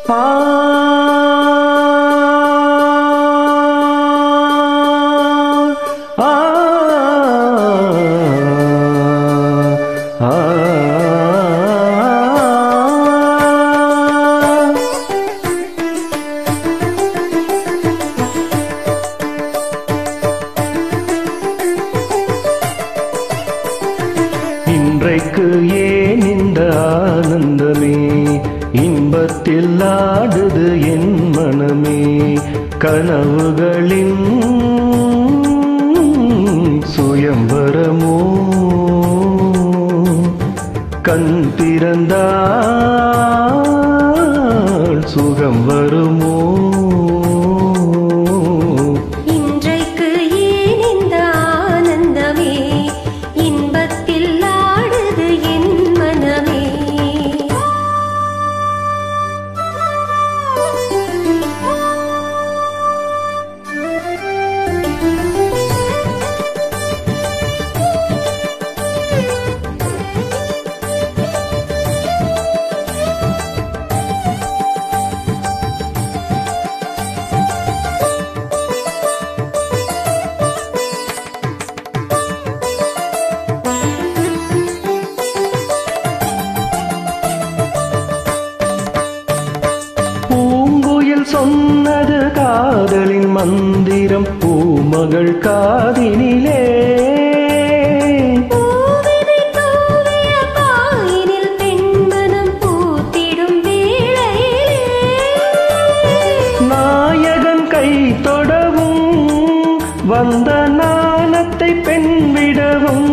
ஆ ஆ ஆ இன்றைக்கு ஏன் இந்த ஆனந்தமே இன்பத்தில் ஆடுது என் மனமே கனவுகளின் சுயம்பரமோ கண் திறந்தால் சுகம் வருமோ இன்றைக்கு ஏன் இந்த ஆனந்தமே இன்பத்தில் ஆடுது என் மனமே பூங்குயில் சொன்னது காதலின் மந்திரம் பூமகள் காதினிலே பூவினை தூவிய பாயினில் பெண்மனம் பூத்திடும் வேளையிலே நாயகன் கை தொடவும் வந்த நாணத்தை பெண் விடவும்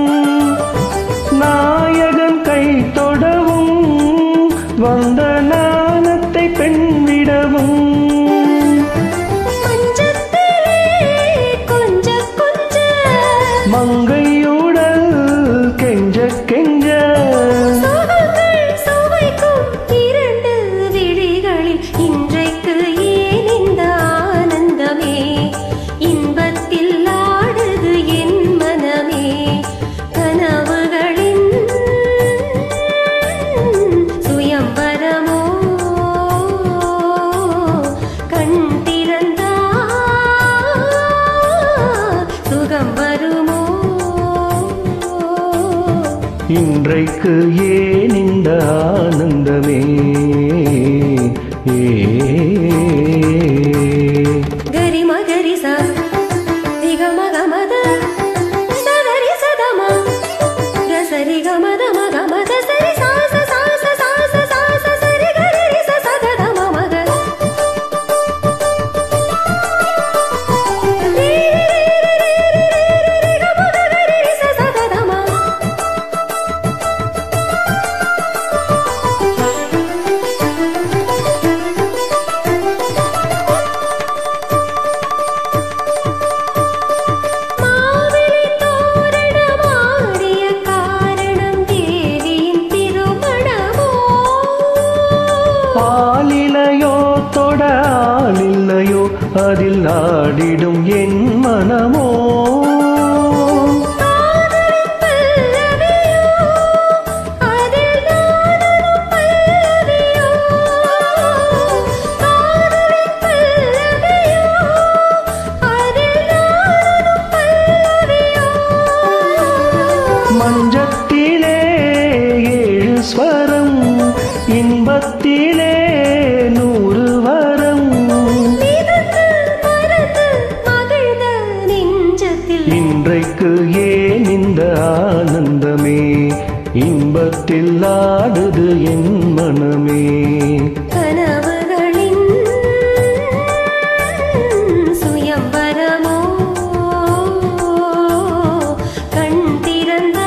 நாயகன் கை தொடவும் வந்த நாணத்தை பெண் விடவும் மஞ்சத்திலே கொஞ்ச கொஞ்ச மங்கையுடல் கெஞ்ச கெஞ்ச சுகங்கள் சுவைக்கும் இரண்டு விழிகளில் இன்றைக்கு ஏன் இந்த ஆனந்தமே இன்பத்தில் ஆடுது என் மனமே கனவுகளின் சுயம்பரமோ கண் திறந்தா சுகம் வருமோ இன்றைக்கு ஏன் இந்த ஆனந்தமே ஏ ಗರಿ ಮಗರಿ ಸ ರಿ ಗ ಮ ಗ ಮ ದ ಸ ಗ ರಿ ಸ ದ ಮ ಗ ಸ ರಿ ಗ ಮ ದ ಮ ಗ ಮ ದ ಸ ರಿ ಸಾ ಸ ಸಾ ಸ ಸಾ ಸ ಸಾ ಸ ಸ ರಿ ಗ ರಿ ರಿ ಸ ಸ ಗ ದ ಮ ಮ ಗ ರಿ ರಿ ರಿ ರಿ ರಿ ರಿ ರಿ ರಿ ಗ ಮ ದ ಗ ರಿ ರಿ ಸ ಸ ಗ ದ ಮ மாவிலை தோரணமாடிய காரணம் தேவியின் திருமணமோ ஆளிலையோ தொட ஆளில்லையோ அதில் ஆடிடும் என் மனமோ காதலின் பல்லவியோ அதில் நானும் பல்லவியோ காதலின் பல்லவியோ அதில் நானும் பல்லவியோ மஞ்சத்திலே ஏழு ஸ்வரம் இன்பத்திலே நூறு வரம் மிதந்து மறந்து மகிழ்ந்த நெஞ்சத்தில் இன்றைக்கு ஏன் இந்த ஆனந்தமே இன்பத்தில் ஆடுது என் மனமே கனவுகளின் சுயம்பரமோ கண் திறந்தா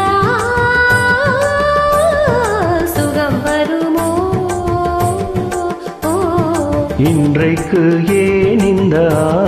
சுகம் வருமோ இன்றைக்கு ஏன் இந்த